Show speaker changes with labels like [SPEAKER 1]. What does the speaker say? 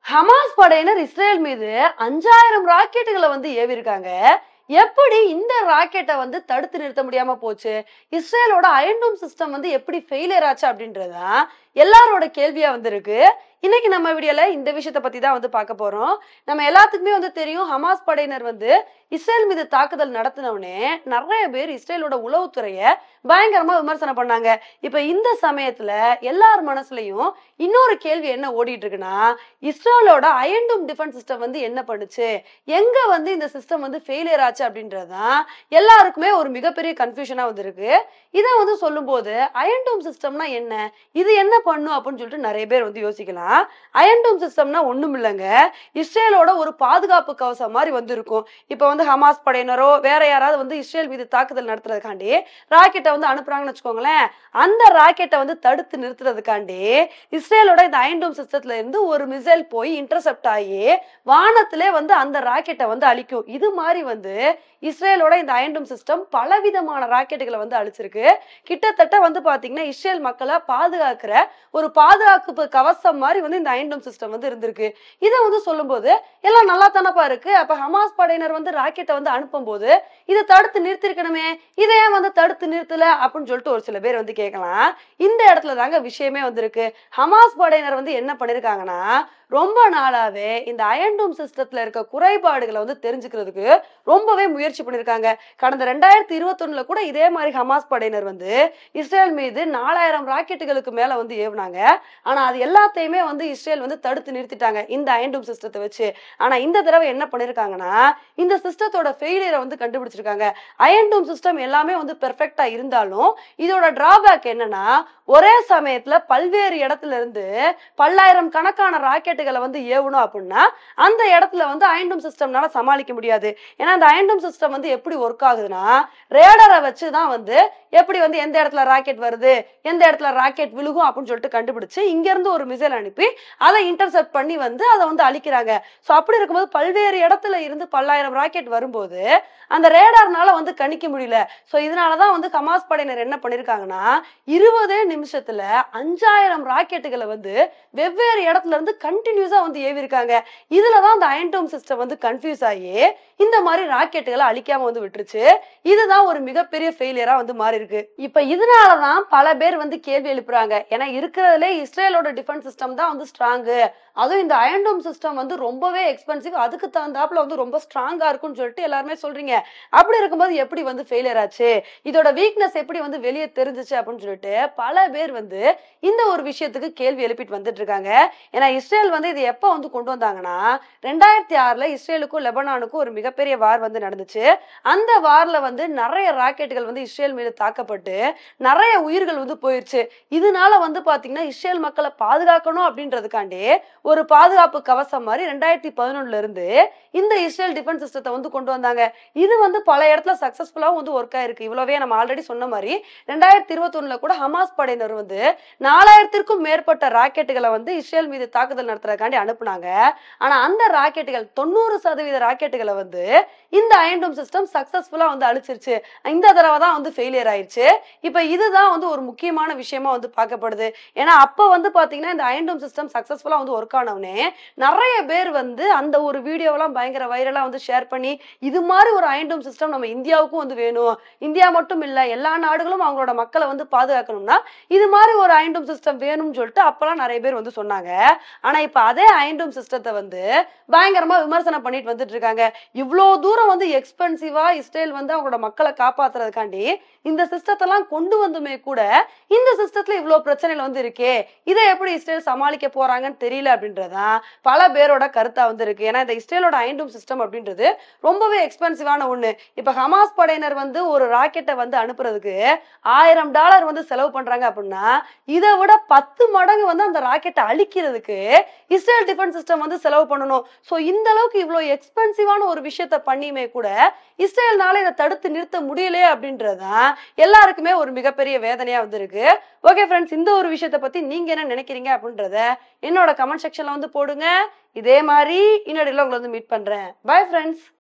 [SPEAKER 1] Hamas படையினர் Israel மீது அஞ்சாயிரம் ராக்கெட்டுகளை வந்து ஏவிருக்காங்க எப்படி இந்த ராக்கெட்டை வந்து தடுத்து நிறுத்த முடியாம போச்சு இஸ்ரேலோட அயன்டோம் சிஸ்டம் வந்து எப்படி ஃபெயிலியர் ஆச்சு அப்படின்றதுதான் எல்லாரோட கேள்வியா வந்திருக்கு இன்னைக்கு நம்ம வீடியோல இந்த விஷயத்த பத்தி தான் வந்து பார்க்க போறோம் நம்ம எல்லாத்துக்குமே வந்து தெரியும் ஹமாஸ் படையினர் வந்து இஸ்ரேல் மீது தாக்குதல் நடத்தினவுடனே நிறைய பேர் இஸ்ரேலோட உளவுத்துறைய பயங்கரமா விமர்சனம் பண்ணாங்க இப்ப இந்த சமயத்துல எல்லார் மனசுலயும் இன்னொரு கேள்வி என்ன ஓடிட்டு இருக்குன்னா இஸ்ரேலோட அயன்டூம் டிஃபென்ஸ் சிஸ்டம் வந்து என்ன பண்ணுச்சு எங்க வந்து இந்த சிஸ்டம் வந்து ஃபெயிலியர் ஆச்சு அப்படின்றதுதான் எல்லாருக்குமே ஒரு மிகப்பெரிய கன்ஃபியூஷனா வந்து இருக்கு இதை வந்து சொல்லும்போது அயன்டூம் சிஸ்டம்னா என்ன இது என்ன பண்ணும் அப்படின்னு சொல்லிட்டு நிறைய பேர் வந்து யோசிக்கலாம் அயன்டூம் சிஸ்டம்னா ஒண்ணும் இல்லைங்க இஸ்ரேலோட ஒரு பாதுகாப்பு கவசம் மாதிரி வந்து இருக்கும் இப்போ வந்து ஹமாஸ் படையினரோ வேற யாராவது வந்து இஸ்ரேல் மீது தாக்குதல் நடத்துறதுக்காண்டி ராக்கெட்டை வந்து அனுப்புறாங்கன்னு வச்சுக்கோங்களேன் அந்த ராக்கெட்டை வந்து தடுத்து நிறுத்துறதுக்காண்டி இஸ்ரேலோட இந்த அயன்டூம் சிஸ்டத்துல இருந்து ஒரு மிசைல் போய் இன்டர்செப்ட் ஆகி வானத்திலே வந்து அந்த ராக்கெட்டை வந்து அழிக்கும் இது மாதிரி வந்து இஸ்ரேலோட இந்த அயன்டூம் சிஸ்டம் பலவிதமான ராக்கெட்டுகளை வந்து அழிச்சிருக்கு கிட்டத்தட்ட வந்து பாத்தீங்கன்னா இஸ்ரேல் மக்களை பாதுகாக்கிற ஒரு பாதுகாப்பு கவசம் மாதிரி வந்து இந்த அயன்டூம் சிஸ்டம் வந்து இருந்திருக்கு இதை வந்து சொல்லும்போது எல்லாம் நல்லா தானப்பா இருக்கு அப்ப ஹமாஸ் படையினர் வந்து ராக்கெட்டை வந்து அனுப்பும்போது இதை தடுத்து நிறுத்திருக்கணுமே இதை ஏன் வந்து தடுத்து நிறுத்தல அப்படின்னு சொல்லிட்டு ஒரு சில பேர் வந்து கேட்கலாம் இந்த இடத்துல தாங்க விஷயமே வந்திருக்கு ஹமாஸ் படையினர் வந்து என்ன பண்ணிருக்காங்கன்னா ரொம்ப நாளாவே இந்த அயன்டூம் சிஸ்டத்துல இருக்க குறைபாடுகளை வந்து தெரிஞ்சுக்கிறதுக்கு ரொம்பவே முயற்சி பண்ணிருக்காங்க கடந்த ரெண்டாயிரத்தி இருபத்தொன்னுல கூட இதே மாதிரி ஹமாஸ் படையினர் வந்து இஸ்ரேல் மீது நாலாயிரம் ராக்கெட்டுகளுக்கு மேல வந்து ஏவுனாங்க ஆனா அது எல்லாத்தையுமே வந்து இஸ்ரேல் வந்து தடுத்து நிறுத்திட்டாங்க இந்த அயன்டூம் சிஸ்டத்தை வச்சு ஆனா இந்த தடவை என்ன பண்ணிருக்காங்கன்னா இந்த சிஸ்டத்தோட ஃபெயிலியரை வந்து கண்டுபிடிச்சிருக்காங்க அயன்டூம் சிஸ்டம் எல்லாமே வந்து பெர்ஃபெக்டா இருந்தாலும் இதோட டிராபேக் என்னன்னா ஒரே சமயத்துல பல்வேறு இடத்துல இருந்து பல்லாயிரம் கணக்கான ராக்கெட்டுகளை வந்து ஏவணும் அப்படின்னா அந்த இடத்துல வந்து அயன்டூம் சிஸ்டம்னால சமாளிக்க முடியாது ஏன்னா அந்த அயன்டூம் சிஸ்டம் வந்து எப்படி ஒர்க் ஆகுதுன்னா ரேடரை வச்சு தான் வந்து எப்படி வந்து எந்த இடத்துல ராக்கெட் வருது எந்த இடத்துல ராக்கெட் விழுகும் அப்படின்னு சொல்லிட்டு கண்டுபிடிச்சு இங்க இருந்து ஒரு மிசைல் அனுப்பி அதை இன்டர்செப்ட் பண்ணி வந்து அதை வந்து அழிக்கிறாங்க ஸோ அப்படி இருக்கும்போது பல்வேறு இடத்துல இருந்து பல்லாயிரம் ராக்கெட் வரும்போது அந்த ரேடார்னால வந்து கணிக்க முடியல ஸோ இதனாலதான் வந்து ஹமாஸ் படையினர் என்ன பண்ணிருக்காங்கன்னா இருபதே நிமிஷத்துல அஞ்சாயிரம் ராக்கெட்டுகளை வந்து வெவ்வேறு இடத்துல இருந்து கண்டினியூஸா வந்து ஏவிருக்காங்க இதுலதான் அந்த அயன்டோம் சிஸ்டம் வந்து கன்ஃபியூஸ் ஆகி இந்த மாதிரி ராக்கெட்டுகளை அழிக்காம வந்து விட்டுருச்சு இதுதான் ஒரு மிகப்பெரிய ஃபெயிலியரா வந்து மாறி இருக்கு இப்ப இதனாலதான் பல பேர் வந்து கேள்வி எழுப்புறாங்க ஏன்னா இருக்கிறதுலே இஸ்ரேலோட டிஃபென்ஸ் சிஸ்டம் தான் வந்து ஸ்ட்ராங்கு அதுவும் இந்த அயன்டோம் சிஸ்டம் வந்து ரொம்பவே எக்ஸ்பென்சிவ் அதுக்கு தகுந்தாப்புல வந்து ரொம்ப ஸ்ட்ராங்கா இருக்கும்னு சொல்லிட்டு எல்லாருமே சொல்றீங்க அப்படி இருக்கும்போது எப்படி வந்து ஃபெயிலியர் ஆச்சு இதோட வீக்னஸ் எப்படி வந்து வெளியே தெரிஞ்சுச்சு அப்படின்னு சொல்லிட்டு பல பேர் வந்து இந்த ஒரு விஷயத்துக்கு கேள்வி எழுப்பிட்டு வந்துட்டு இருக்காங்க ஏன்னா இஸ்ரேல் வந்து இது எப்போ வந்து கொண்டு வந்தாங்கன்னா ரெண்டாயிரத்தி ஆறுல இஸ்ரேலுக்கும் லெபனானுக்கும் ஒரு மிகப்பெரிய வார் வந்து நடந்துச்சு அந்த வார்ல வந்து நிறைய ராக்கெட்டுகள் வந்து இஸ்ரேல் மீது தாக்கப்பட்டு நிறைய உயிர்கள் வந்து போயிருச்சு இதனால வந்து பாத்தீங்கன்னா இஸ்ரேல் மக்களை பாதுகாக்கணும் அப்படின்றதுக்காண்டி ஒரு பாதுகாப்பு கவசம் மாதிரி ரெண்டாயிரத்தி பதினொன்னுல இருந்து இந்த இஸ்ரேல் டிஃபென்ஸ் சிஸ்டத்தை வந்து கொண்டு வந்தாங்க இது வந்து பல இடத்துல சக்சஸ்ஃபுல்லாகவும் வந்து ஒர்க் ஆயிருக்கு இவ்வளவே நம்ம ஆல்ரெடி சொன்ன மாதிரி ரெண்டாயிரத்தி இருபத்தொன்னுல கூட ஹமாஸ் படையினர் வந்து நாலாயிரத்திற்கும் மேற்பட்ட ராக்கெட்டுகளை வந்து இஸ்ரேல் மீது தாக்குதல் நடத்துறதுக்காண்டி அனுப்புனாங்க ஆனா அந்த ராக்கெட்டுகள் தொண்ணூறு சதவீத ராக்கெட்டுகளை வந்து இந்த அயன்டோம் சிஸ்டம் சக்சஸ்ஃபுல்லா வந்து அழிச்சிருச்சு இந்த தடவை தான் வந்து ஃபெயிலியர் ஆயிருச்சு இப்ப இதுதான் வந்து ஒரு முக்கியமான விஷயமா வந்து பார்க்கப்படுது ஏன்னா அப்ப வந்து பாத்தீங்கன்னா இந்த அயன்டோம் சிஸ்டம் சக்சஸ்ஃபுல்லா வந்து ஒர்க் ஆனவுனே நிறைய பேர் வந்து அந்த ஒரு வீடியோவெல்லாம் பயங்கர வைரலா வந்து ஷேர் பண்ணி இது மாதிரி ஒரு அயன்டோம் சிஸ்டம் நம்ம இந்தியாவுக்கும் வந்து வேணும் இந்தியா மட்டும் இல்ல எல்லா நாடுகளும் அவங்களோட மக்களை வந்து பாதுகாக்கணும்னா இது மாதிரி ஒரு அயன்டோம் சிஸ்டம் வேணும்னு சொல்லிட்டு அப்பெல்லாம் நிறைய பேர் வந்து சொன்னாங்க ஆனா இப்ப அதே அயன்டோம் சிஸ்டத்தை வந்து பயங்கரமா விமர்சனம் பண்ணிட்டு வந்துட்டு இருக்காங்க இவ்வளோ தூரம் வந்து எக்ஸ்பென்சிவா இஸ்ரேல் வந்து அவங்களோட மக்களை காப்பாத்துறதுக்காண்டி இந்த சிஸ்டத்தெல்லாம் கொண்டு வந்துமே கூட இந்த சிஸ்டத்துல இவ்வளோ பிரச்சனைகள் வந்து இருக்கே இதை எப்படி இஸ்ரேல் சமாளிக்க போறாங்கன்னு தெரியல அப்படின்றதான் பல பேரோட கருத்தா வந்து இருக்கு ஏன்னா இந்த இஸ்ரேலோட ஐண்டூம் சிஸ்டம் அப்படின்றது ரொம்பவே எக்ஸ்பென்சிவான ஒண்ணு இப்ப ஹமாஸ் படையினர் வந்து ஒரு ராக்கெட்டை வந்து அனுப்புறதுக்கு ஆயிரம் டாலர் வந்து செலவு பண்றாங்க அப்படின்னா இதை விட பத்து மடங்கு வந்து அந்த ராக்கெட்டை அழிக்கிறதுக்கு இஸ்ரேல் டிஃபென்ஸ் சிஸ்டம் வந்து செலவு பண்ணணும் ஸோ இந்த அளவுக்கு இவ்வளோ எக்ஸ்பென்சிவான ஒரு விஷயத்த பண்ணியுமே கூட இஸ்ரேல்னால இதை தடுத்து நிறுத்த முடியலையே அப்படின்றதுதான் எல்லாருக்குமே ஒரு மிகப்பெரிய வேதனையா வந்திருக்கு ஓகே ஃப்ரெண்ட்ஸ் இந்த ஒரு விஷயத்தை பத்தி நீங்க என்ன நினைக்கிறீங்க அப்படின்றத என்னோட கமெண்ட் செக்ஷன்ல வந்து போடுங்க இதே மாதிரி இன்னொரு உங்களை வந்து மீட் பண்றேன் பை ஃப்ரெண்ட்ஸ்